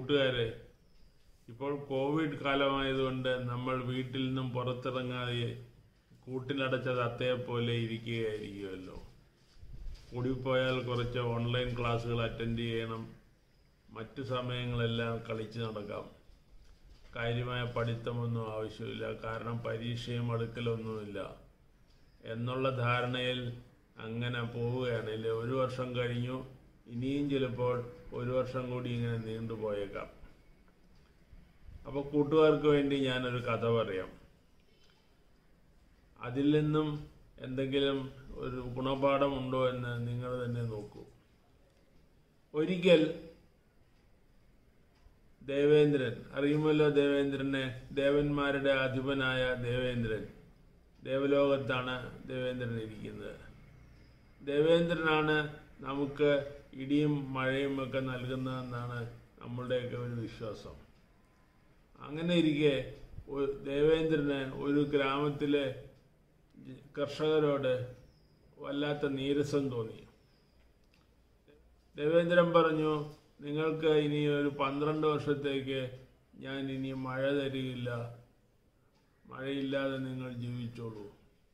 കൂട്ടുകാരെ ഇപ്പോൾ കോവിഡ് കാലമായതുകൊണ്ട് നമ്മൾ വീട്ടിൽ നിന്നും പുറത്തിറങ്ങാതെ കൂട്ടിലടച്ച തത്തയെ പോലെ ഇരിക്കുകയായിരിക്കുമല്ലോ കൂടിപ്പോയാൽ കുറച്ച് ഓൺലൈൻ ക്ലാസ്സുകൾ അറ്റൻഡ് ചെയ്യണം മറ്റു സമയങ്ങളെല്ലാം കളിച്ച് നടക്കാം കാര്യമായ പഠിത്തമൊന്നും ആവശ്യമില്ല കാരണം പരീക്ഷയും അടുക്കലൊന്നുമില്ല എന്നുള്ള ധാരണയിൽ അങ്ങനെ പോവുകയാണെങ്കിൽ ഒരു വർഷം കഴിഞ്ഞു ഇനിയും ചിലപ്പോൾ ഒരു വർഷം കൂടി ഇങ്ങനെ നീണ്ടുപോയേക്കാം അപ്പോൾ കൂട്ടുകാർക്ക് വേണ്ടി ഞാനൊരു കഥ പറയാം അതിൽ നിന്നും എന്തെങ്കിലും ഒരു ഗുണപാഠമുണ്ടോ എന്ന് നിങ്ങൾ തന്നെ നോക്കൂ ഒരിക്കൽ ദേവേന്ദ്രൻ അറിയുമല്ലോ ദേവേന്ദ്രനെ ദേവന്മാരുടെ അധിപനായ ദേവേന്ദ്രൻ ദേവലോകത്താണ് ദേവേന്ദ്രൻ ഇരിക്കുന്നത് ദേവേന്ദ്രനാണ് നമുക്ക് ഇടിയും മഴയും ഒക്കെ നൽകുന്നതെന്നാണ് നമ്മളുടെയൊക്കെ ഒരു വിശ്വാസം അങ്ങനെ ഇരിക്കെ ഒ- ദേവേന്ദ്രന് ഒരു ഗ്രാമത്തിലെ ജ- കർഷകരോട് വല്ലാത്ത നീരസം തോന്നി ദേവേന്ദ്രൻ പറഞ്ഞു നിങ്ങൾക്ക് ഇനി ഒരു പന്ത്രണ്ട് വർഷത്തേക്ക് ഞാൻ ഇനി മഴ തരികയില്ല മഴയില്ലാതെ നിങ്ങൾ ജീവിച്ചോളൂ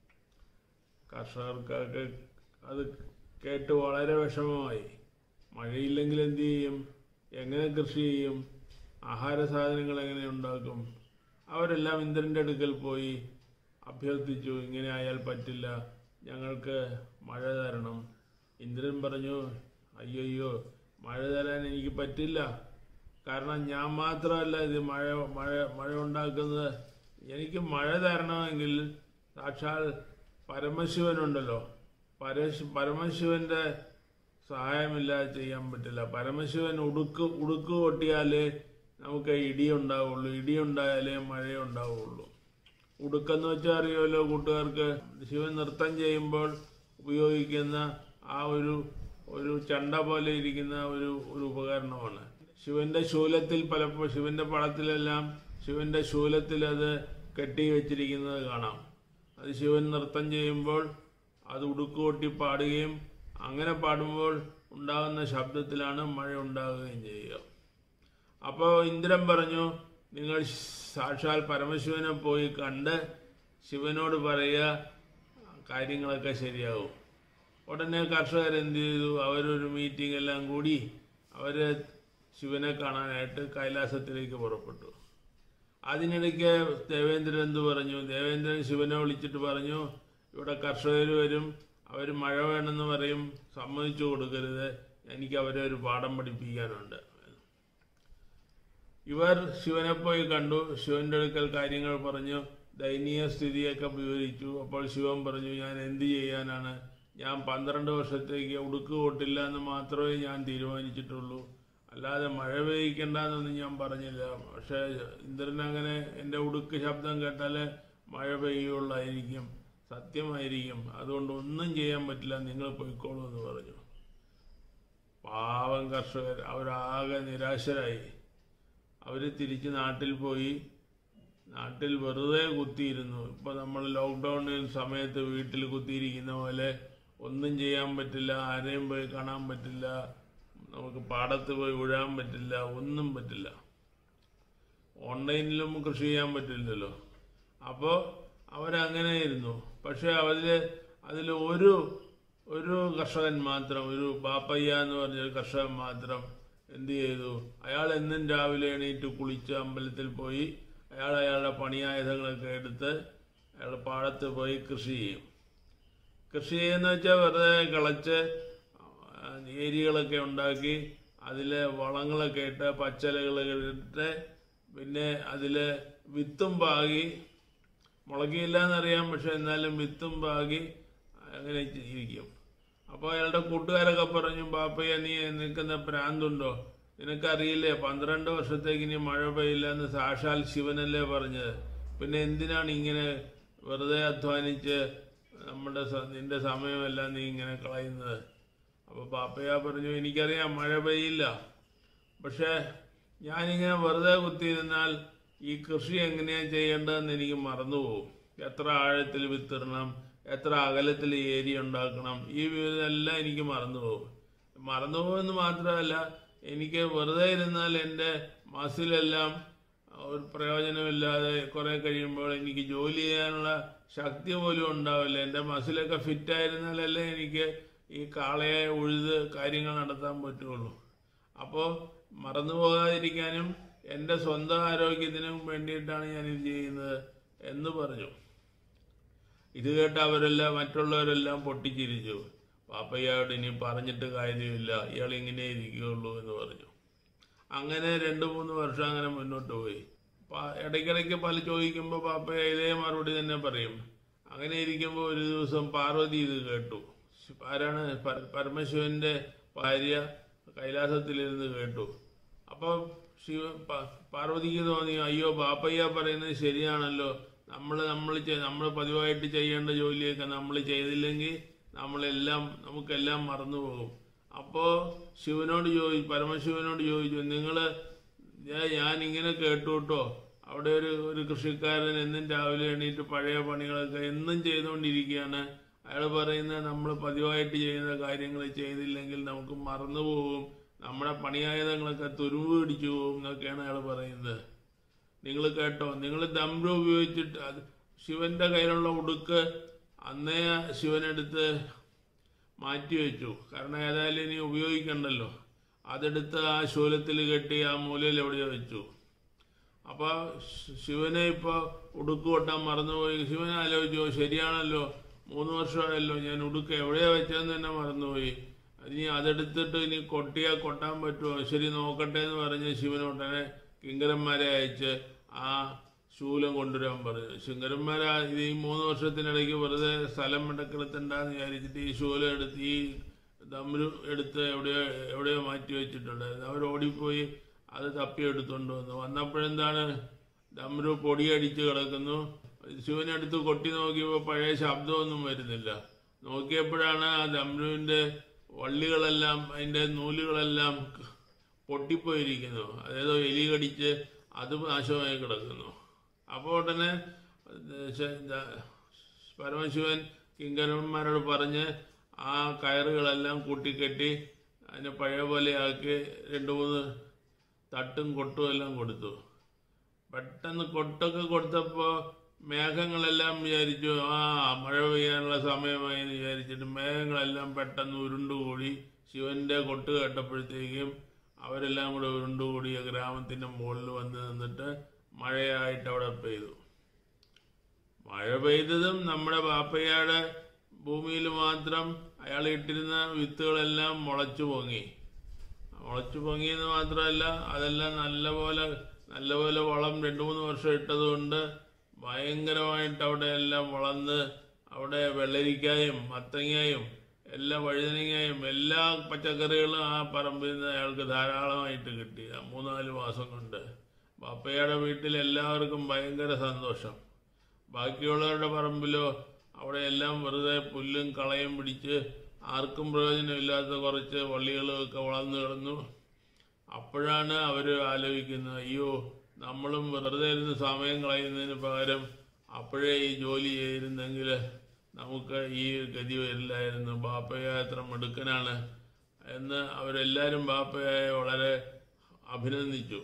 കർഷകർക്കൊക്കെ അത് കേട്ട് വളരെ വിഷമമായി മഴയില്ലെങ്കിൽ എന്ത് ചെയ്യും എങ്ങനെ കൃഷി ചെയ്യും ആഹാര സാധനങ്ങൾ എങ്ങനെ ഉണ്ടാക്കും അവരെല്ലാം ഇന്ദ്രൻ്റെ അടുക്കൽ പോയി അഭ്യർത്ഥിച്ചു ഇങ്ങനെ ആയാൽ പറ്റില്ല ഞങ്ങൾക്ക് മഴ തരണം ഇന്ദ്രൻ പറഞ്ഞു അയ്യോ മഴ തരാൻ എനിക്ക് പറ്റില്ല കാരണം ഞാൻ മാത്രമല്ല ഇത് മഴ മഴ മഴ ഉണ്ടാക്കുന്നത് എനിക്ക് മഴ തരണമെങ്കിൽ സാക്ഷാൽ പരമശിവനുണ്ടല്ലോ പരശ് പരമശിവന്റെ സഹായമില്ലാതെ ചെയ്യാൻ പറ്റില്ല പരമശിവൻ ഉടുക്ക് ഉടുക്ക് കൊട്ടിയാലേ നമുക്ക് ഇടി ഉണ്ടാവുള്ളൂ ഇടി ഉണ്ടായാലേ മഴ ഉണ്ടാവുള്ളൂ ഉടുക്കെന്ന് വെച്ചാൽ അറിയുമല്ലോ കൂട്ടുകാർക്ക് ശിവൻ നൃത്തം ചെയ്യുമ്പോൾ ഉപയോഗിക്കുന്ന ആ ഒരു ഒരു ചണ്ട പോലെ ഇരിക്കുന്ന ഒരു ഒരു ഉപകരണമാണ് ശിവന്റെ ശൂലത്തിൽ പലപ്പോൾ ശിവന്റെ പടത്തിലെല്ലാം ശിവന്റെ ശൂലത്തിൽ അത് കെട്ടി വെച്ചിരിക്കുന്നത് കാണാം അത് ശിവൻ നൃത്തം ചെയ്യുമ്പോൾ അത് ഉടുക്കുകൊട്ടി പാടുകയും അങ്ങനെ പാടുമ്പോൾ ഉണ്ടാകുന്ന ശബ്ദത്തിലാണ് മഴ ഉണ്ടാകുകയും ചെയ്യുക അപ്പോൾ ഇന്ദ്രൻ പറഞ്ഞു നിങ്ങൾ സാക്ഷാൽ പരമശിവനെ പോയി കണ്ട് ശിവനോട് പറയുക കാര്യങ്ങളൊക്കെ ശരിയാവും ഉടനെ കർഷകർ എന്ത് ചെയ്തു അവരൊരു മീറ്റിംഗ് എല്ലാം കൂടി അവര് ശിവനെ കാണാനായിട്ട് കൈലാസത്തിലേക്ക് പുറപ്പെട്ടു അതിനിടയ്ക്ക് ദേവേന്ദ്രൻ എന്ത് പറഞ്ഞു ദേവേന്ദ്രൻ ശിവനെ വിളിച്ചിട്ട് പറഞ്ഞു ഇവിടെ കർഷകർ വരും അവർ മഴ വേണമെന്ന് പറയും സമ്മതിച്ചു കൊടുക്കരുത് എനിക്ക് അവരെ ഒരു പാഠം പഠിപ്പിക്കാനുണ്ട് ഇവർ ശിവനെ പോയി കണ്ടു ശിവന്റെ അടുക്കൽ കാര്യങ്ങൾ പറഞ്ഞു ദയനീയ സ്ഥിതിയൊക്കെ വിവരിച്ചു അപ്പോൾ ശിവൻ പറഞ്ഞു ഞാൻ എന്ത് ചെയ്യാനാണ് ഞാൻ പന്ത്രണ്ട് വർഷത്തേക്ക് ഉടുക്ക് കൊട്ടില്ല എന്ന് മാത്രമേ ഞാൻ തീരുമാനിച്ചിട്ടുള്ളൂ അല്ലാതെ മഴ പെയ്യിക്കണ്ടെന്നൊന്നും ഞാൻ പറഞ്ഞില്ല പക്ഷേ ഇന്ദ്രൻ അങ്ങനെ എൻ്റെ ഉടുക്ക് ശബ്ദം കേട്ടാൽ മഴ പെയ്യുള്ളായിരിക്കും സത്യമായിരിക്കും അതുകൊണ്ട് ഒന്നും ചെയ്യാൻ പറ്റില്ല നിങ്ങൾ പോയിക്കോളൂ എന്ന് പറഞ്ഞു പാവം കർഷകർ അവരാകെ നിരാശരായി അവർ തിരിച്ച് നാട്ടിൽ പോയി നാട്ടിൽ വെറുതെ കുത്തിയിരുന്നു ഇപ്പോൾ നമ്മൾ ലോക്ക്ഡൗണിൽ സമയത്ത് വീട്ടിൽ കുത്തിയിരിക്കുന്ന പോലെ ഒന്നും ചെയ്യാൻ പറ്റില്ല ആരെയും പോയി കാണാൻ പറ്റില്ല നമുക്ക് പാടത്ത് പോയി ഉഴാൻ പറ്റില്ല ഒന്നും പറ്റില്ല ഓൺലൈനിലും കൃഷി ചെയ്യാൻ പറ്റില്ലല്ലോ അപ്പോൾ അവരങ്ങനെയായിരുന്നു പക്ഷെ അതില് അതിൽ ഒരു ഒരു കർഷകൻ മാത്രം ഒരു ബാപ്പയ്യ എന്ന് പറഞ്ഞ ഒരു കർഷകൻ മാത്രം എന്ത് ചെയ്തു അയാൾ എന്നും രാവിലെ എണീറ്റ് കുളിച്ച് അമ്പലത്തിൽ പോയി അയാൾ അയാളുടെ പണിയായുധങ്ങളൊക്കെ എടുത്ത് അയാൾ പാടത്ത് പോയി കൃഷി ചെയ്യും കൃഷി ചെയ്യുന്ന വെച്ചാൽ വെറുതെ കിളച്ച് ആ, ഏരികളൊക്കെ ഉണ്ടാക്കി അതിൽ വളങ്ങളൊക്കെ ഇട്ട് പച്ചിലകൾ ഇട്ട് പിന്നെ അതിൽ വിത്തും പാകി മുളകിയില്ല എന്നറിയാം പക്ഷെ എന്നാലും വിത്തും പാകി അങ്ങനെ ഇരിക്കും അപ്പോൾ അയാളുടെ കൂട്ടുകാരൊക്കെ പറഞ്ഞു ബാപ്പയ്യ നീ നിൽക്കുന്ന പ്രാന്തുണ്ടോ നിനക്കറിയില്ലേ പന്ത്രണ്ട് വർഷത്തേക്ക് ഇനി മഴ പെയ്യില്ല എന്ന് സാക്ഷാൽ ശിവനല്ലേ പറഞ്ഞത് പിന്നെ എന്തിനാണ് ഇങ്ങനെ വെറുതെ അധ്വാനിച്ച് നമ്മുടെ സ- നിന്റെ സമയമെല്ലാം നീ ഇങ്ങനെ കളയുന്നത് അപ്പോൾ ബാപ്പയ്യ പറഞ്ഞു എനിക്കറിയാം മഴ പെയ്യില്ല പക്ഷേ ഞാനിങ്ങനെ വെറുതെ കുത്തിയിരുന്നാൽ ഈ കൃഷി എങ്ങനെയാണ് ചെയ്യേണ്ടതെന്ന് എനിക്ക് മറന്നുപോകും എത്ര ആഴത്തിൽ വിത്തിടണം എത്ര അകലത്തിൽ ഏരിയ ഉണ്ടാക്കണം ഈ വിവരമെല്ലാം എനിക്ക് മറന്നുപോകും മറന്നുപോകുമെന്ന് മാത്രമല്ല എനിക്ക് വെറുതെ ഇരുന്നാൽ എൻ്റെ മസിലെല്ലാം ഒരു പ്രയോജനമില്ലാതെ കുറെ കഴിയുമ്പോൾ എനിക്ക് ജോലി ചെയ്യാനുള്ള ശക്തി പോലും ഉണ്ടാവില്ല എൻ്റെ മസിലൊക്കെ ഫിറ്റായിരുന്നാലല്ലേ എനിക്ക് ഈ കാളയെ ഉഴുത് കാര്യങ്ങൾ നടത്താൻ പറ്റുള്ളൂ അപ്പോൾ മറന്നു പോകാതിരിക്കാനും എൻ്റെ സ്വന്തം ആരോഗ്യത്തിനും വേണ്ടിയിട്ടാണ് ഞാനിത് ചെയ്യുന്നത് എന്ന് പറഞ്ഞു ഇത് കേട്ട് അവരെല്ലാം മറ്റുള്ളവരെല്ലാം പൊട്ടിച്ചിരിച്ചു പാപ്പയ്യോട് ഇനി പറഞ്ഞിട്ട് കാര്യമില്ല ഇയാൾ ഇങ്ങനെ ഇരിക്കുകയുള്ളൂ എന്ന് പറഞ്ഞു അങ്ങനെ രണ്ട് മൂന്ന് വർഷം അങ്ങനെ മുന്നോട്ട് പോയി പ- ഇടയ്ക്കിടയ്ക്ക് പല ചോദിക്കുമ്പോൾ പാപ്പ ഇതേ മറുപടി തന്നെ പറയും അങ്ങനെ ഇരിക്കുമ്പോൾ ഒരു ദിവസം പാർവതി ഇത് കേട്ടു ആരാണ് പര- പരമശിവന്റെ ഭാര്യ കൈലാസത്തിലിരുന്ന് കേട്ടു അപ്പോൾ ശിവ പ- പാർവതിക്ക് തോന്നി അയ്യോ പാപ്പയ്യ പറയുന്നത് ശരിയാണല്ലോ നമ്മൾ നമ്മൾ നമ്മൾ പതിവായിട്ട് ചെയ്യേണ്ട ജോലിയൊക്കെ നമ്മൾ ചെയ്തില്ലെങ്കിൽ നമ്മളെല്ലാം നമുക്കെല്ലാം മറന്നു പോകും അപ്പോ ശിവനോട് ചോദിച്ചു പരമശിവനോട് ചോദിച്ചു നിങ്ങള് ഞാൻ ഞാൻ ഇങ്ങനെ കേട്ടു കേട്ടോ അവിടെ ഒരു ഒരു കൃഷിക്കാരൻ എന്നും രാവിലെ എണീറ്റ് പഴയ പണികളൊക്കെ എന്നും ചെയ്തുകൊണ്ടിരിക്കുകയാണ് അയാൾ പറയുന്നത് നമ്മൾ പതിവായിട്ട് ചെയ്യുന്ന കാര്യങ്ങൾ ചെയ്തില്ലെങ്കിൽ നമുക്ക് മറന്നു പോകും നമ്മുടെ പണിയായുധങ്ങളൊക്കെ തുരുമ്പ് പിടിച്ചു പോകും എന്നൊക്കെയാണ് അയാൾ പറയുന്നത് നിങ്ങൾ കേട്ടോ നിങ്ങൾ ദമ്രു ഉപയോഗിച്ചിട്ട് അത് ശിവന്റെ കയ്യിലുള്ള ഉടുക്ക് അന്നേ ശിവനെടുത്ത് മാറ്റി വെച്ചു കാരണം ഏതായാലും ഇനി ഉപയോഗിക്കണ്ടല്ലോ അതെടുത്ത് ആ ശൂലത്തിൽ കെട്ടി ആ മൂലയിൽ എവിടെയോ വെച്ചു അപ്പൊ ശ്- ശിവനെ ഇപ്പൊ ഉടുക്ക് കൊട്ടാൻ മറന്നുപോയി ശിവൻ ആലോചിച്ചു ശരിയാണല്ലോ മൂന്ന് വർഷമായല്ലോ ഞാൻ ഉടുക്ക് എവിടെയാ വെച്ചതെന്ന് തന്നെ മറന്നുപോയി ഇനി അതെടുത്തിട്ട് ഇനി കൊട്ടിയാ കൊട്ടാൻ പറ്റുമോ ശരി നോക്കട്ടെ എന്ന് പറഞ്ഞ് ശിവൻ ഉടനെ കിങ്കരന്മാരെ അയച്ച് ആ ശൂലം കൊണ്ടുവരാൻ പറഞ്ഞു ശിങ്കരന്മാരെ ഇത് ഈ മൂന്ന് വർഷത്തിനിടയ്ക്ക് വെറുതെ സ്ഥലം മിടക്കെടുത്തണ്ടെന്ന് വിചാരിച്ചിട്ട് ഈ ശൂലം എടുത്ത് ഈ ദമ്രു എടുത്ത് എവിടെയോ എവിടെയോ മാറ്റി വെച്ചിട്ടുണ്ടായിരുന്നു അവർ ഓടിപ്പോയി അത് തപ്പി എടുത്തുകൊണ്ട് വന്നു വന്നപ്പോഴെന്താണ് ദമ്രു പൊടിയടിച്ച് കിടക്കുന്നു ശിവനെടുത്ത് കൊട്ടി നോക്കിയപ്പോൾ പഴയ ശബ്ദമൊന്നും വരുന്നില്ല നോക്കിയപ്പോഴാണ് ആ ദമ്രുവിന്റെ വള്ളികളെല്ലാം അതിന്റെ നൂലുകളെല്ലാം പൊട്ടിപ്പോയിരിക്കുന്നു അതേതോ എലി കടിച്ച് അത് നാശമായി കിടക്കുന്നു അപ്പോൾ ഉടനെ ശ- ദ- പരമശിവൻ കിങ്കരന്മാരോട് പറഞ്ഞ് ആ കയറുകളെല്ലാം കൂട്ടിക്കെട്ടി അതിനെ പഴയ പോലെയാക്കി രണ്ട് മൂന്ന് തട്ടും കൊട്ടും എല്ലാം കൊടുത്തു പെട്ടെന്ന് കൊട്ടൊക്കെ കൊടുത്തപ്പോ മേഘങ്ങളെല്ലാം വിചാരിച്ചു ആ മഴ പെയ്യാനുള്ള സമയമായി എന്ന് വിചാരിച്ചിട്ട് മേഘങ്ങളെല്ലാം പെട്ടെന്ന് ഉരുണ്ടുകൂടി ശിവന്റെ കൊട്ട് കേട്ടപ്പോഴത്തേക്കും അവരെല്ലാം കൂടെ ഉരുണ്ടുകൂടിയ ഗ്രാമത്തിന്റെ മുകളിൽ വന്ന് നിന്നിട്ട് മഴയായിട്ട് അവിടെ പെയ്തു മഴ പെയ്തതും നമ്മുടെ ബാപ്പയ്യയുടെ ഭൂമിയിൽ മാത്രം അയാൾ ഇട്ടിരുന്ന വിത്തുകളെല്ലാം മുളച്ചു പൊങ്ങി മുളച്ചു പൊങ്ങിയെന്ന് മാത്രമല്ല അതെല്ലാം നല്ലപോലെ നല്ലപോലെ വളം രണ്ടു മൂന്ന് വർഷം ഇട്ടതുകൊണ്ട് ഭയങ്കരമായിട്ട് അവിടെ എല്ലാം വളർന്ന് അവിടെ വെള്ളരിക്കായും മത്തങ്ങയും എല്ലാ വഴുതനങ്ങയും എല്ലാ പച്ചക്കറികളും ആ പറമ്പിൽ നിന്ന് അയാൾക്ക് ധാരാളമായിട്ട് കിട്ടി ആ മൂന്നാല് മാസം കൊണ്ട് ബാപ്പയുടെ വീട്ടിൽ എല്ലാവർക്കും ഭയങ്കര സന്തോഷം ബാക്കിയുള്ളവരുടെ പറമ്പിലോ അവിടെ എല്ലാം വെറുതെ പുല്ലും കളയും പിടിച്ച് ആർക്കും പ്രയോജനമില്ലാത്ത കുറച്ച് വള്ളികളും ഒക്കെ വളർന്നു കിടന്നു അപ്പോഴാണ് അവർ ആലോചിക്കുന്നത് അയ്യോ നമ്മളും വെറുതെ ഇരുന്ന് സമയം കളയുന്നതിന് പകരം അപ്പോഴേ ഈ ജോലി ചെയ്തിരുന്നെങ്കിൽ നമുക്ക് ഈ ഗതി വരില്ലായിരുന്നു ബാപ്പയ എത്ര മിടുക്കനാണ് എന്ന് അവരെല്ലാവരും ബാപ്പയായ വളരെ അഭിനന്ദിച്ചു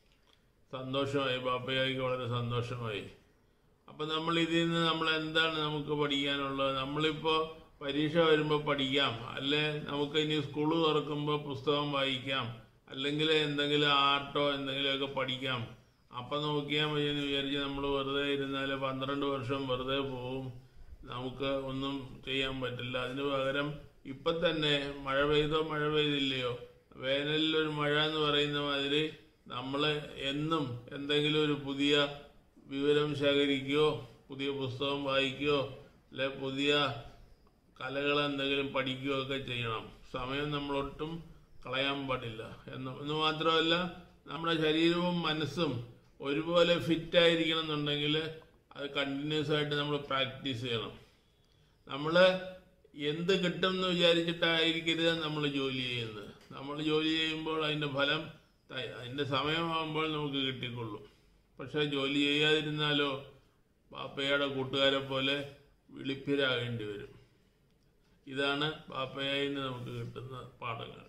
സന്തോഷമായി ബാപ്പയായിക്ക് വളരെ സന്തോഷമായി അപ്പൊ നമ്മൾ ഇതിൽ നിന്ന് നമ്മൾ എന്താണ് നമുക്ക് പഠിക്കാനുള്ളത് നമ്മളിപ്പോ പരീക്ഷ വരുമ്പോൾ പഠിക്കാം അല്ലെ നമുക്ക് ഇനി സ്കൂൾ തുറക്കുമ്പോൾ പുസ്തകം വായിക്കാം അല്ലെങ്കിൽ എന്തെങ്കിലും ആർട്ടോ എന്തെങ്കിലുമൊക്കെ പഠിക്കാം അപ്പൊ നോക്കിയാൽ മതി എന്ന് വിചാരിച്ച് നമ്മൾ വെറുതെ ഇരുന്നാൽ പന്ത്രണ്ട് വർഷം വെറുതെ പോവും നമുക്ക് ഒന്നും ചെയ്യാൻ പറ്റില്ല അതിന് പകരം ഇപ്പൊ തന്നെ മഴ പെയ്തോ മഴ പെയ്തില്ലയോ വേനലിൽ ഒരു മഴ എന്ന് പറയുന്ന മാതിരി നമ്മൾ എന്നും എന്തെങ്കിലും ഒരു പുതിയ വിവരം ശേഖരിക്കുകയോ പുതിയ പുസ്തകം വായിക്കുകയോ അല്ലെ പുതിയ കലകൾ എന്തെങ്കിലും പഠിക്കുകയോ ഒക്കെ ചെയ്യണം സമയം നമ്മളൊട്ടും കളയാൻ പാടില്ല എന്ന് എന്ന് മാത്രമല്ല നമ്മുടെ ശരീരവും മനസ്സും ഒരുപോലെ ഫിറ്റ് ആയിരിക്കണം എന്നുണ്ടെങ്കിൽ അത് കണ്ടിന്യൂസ് ആയിട്ട് നമ്മൾ പ്രാക്ടീസ് ചെയ്യണം നമ്മൾ എന്ത് കിട്ടും എന്ന് വിചാരിച്ചിട്ടായിരിക്കരുത് നമ്മൾ ജോലി ചെയ്യുന്നത് നമ്മൾ ജോലി ചെയ്യുമ്പോൾ അതിന്റെ ഫലം ത- അതിന്റെ സമയമാകുമ്പോൾ നമുക്ക് കിട്ടിക്കൊള്ളും പക്ഷെ ജോലി ചെയ്യാതിരുന്നാലോ ബാപ്പയുടെ കൂട്ടുകാരെ പോലെ വിളിപ്പിരാകേണ്ടി വരും ഇതാണ് ബാപ്പയായി നിന്ന് നമുക്ക് കിട്ടുന്ന പാഠങ്ങൾ